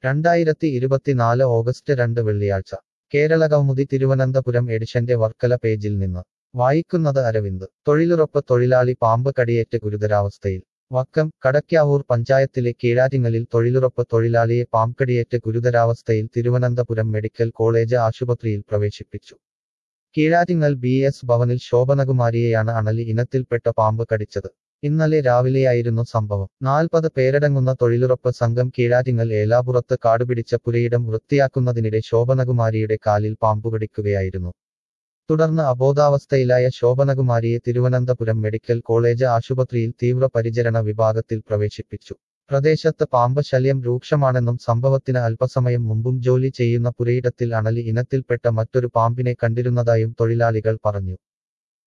രണ്ടായിരത്തി ഇരുപത്തിനാല് ഓഗസ്റ്റ് രണ്ട് വെള്ളിയാഴ്ച കേരള കൗമുദി തിരുവനന്തപുരം എഡിഷന്റെ വർക്കല പേജിൽ നിന്ന് വായിക്കുന്നത് അരവിന്ദ് തൊഴിലുറപ്പ് തൊഴിലാളി പാമ്പ് കടിയേറ്റ് ഗുരുതരാവസ്ഥയിൽ വക്കം കടയ്ക്കാവൂർ പഞ്ചായത്തിലെ കീഴാറ്റിങ്ങലിൽ തൊഴിലുറപ്പ് തൊഴിലാളിയെ പാമ്പുകടിയേറ്റ് ഗുരുതരാവസ്ഥയിൽ തിരുവനന്തപുരം മെഡിക്കൽ കോളേജ് ആശുപത്രിയിൽ പ്രവേശിപ്പിച്ചു കീഴാറ്റിങ്ങൽ ബി എസ് ഭവനിൽ ശോഭനകുമാരിയെയാണ് അണലി ഇനത്തിൽപ്പെട്ട പാമ്പ് കടിച്ചത് ഇന്നലെ രാവിലെയായിരുന്നു സംഭവം നാൽപ്പത് പേരടങ്ങുന്ന തൊഴിലുറപ്പ് സംഘം കീഴാറ്റിങ്ങൽ ഏലാപുറത്ത് കാടുപിടിച്ച പുരയിടം വൃത്തിയാക്കുന്നതിനിടെ ശോഭനകുമാരിയുടെ കാലിൽ പാമ്പുകടിക്കുകയായിരുന്നു തുടർന്ന് അബോധാവസ്ഥയിലായ ശോഭനകുമാരിയെ തിരുവനന്തപുരം മെഡിക്കൽ കോളേജ് ആശുപത്രിയിൽ തീവ്രപരിചരണ വിഭാഗത്തിൽ പ്രവേശിപ്പിച്ചു പ്രദേശത്ത് പാമ്പ് ശല്യം രൂക്ഷമാണെന്നും സംഭവത്തിന് അല്പസമയം മുമ്പും ജോലി ചെയ്യുന്ന പുരയിടത്തിൽ അണലി ഇനത്തിൽപ്പെട്ട മറ്റൊരു പാമ്പിനെ കണ്ടിരുന്നതായും തൊഴിലാളികൾ പറഞ്ഞു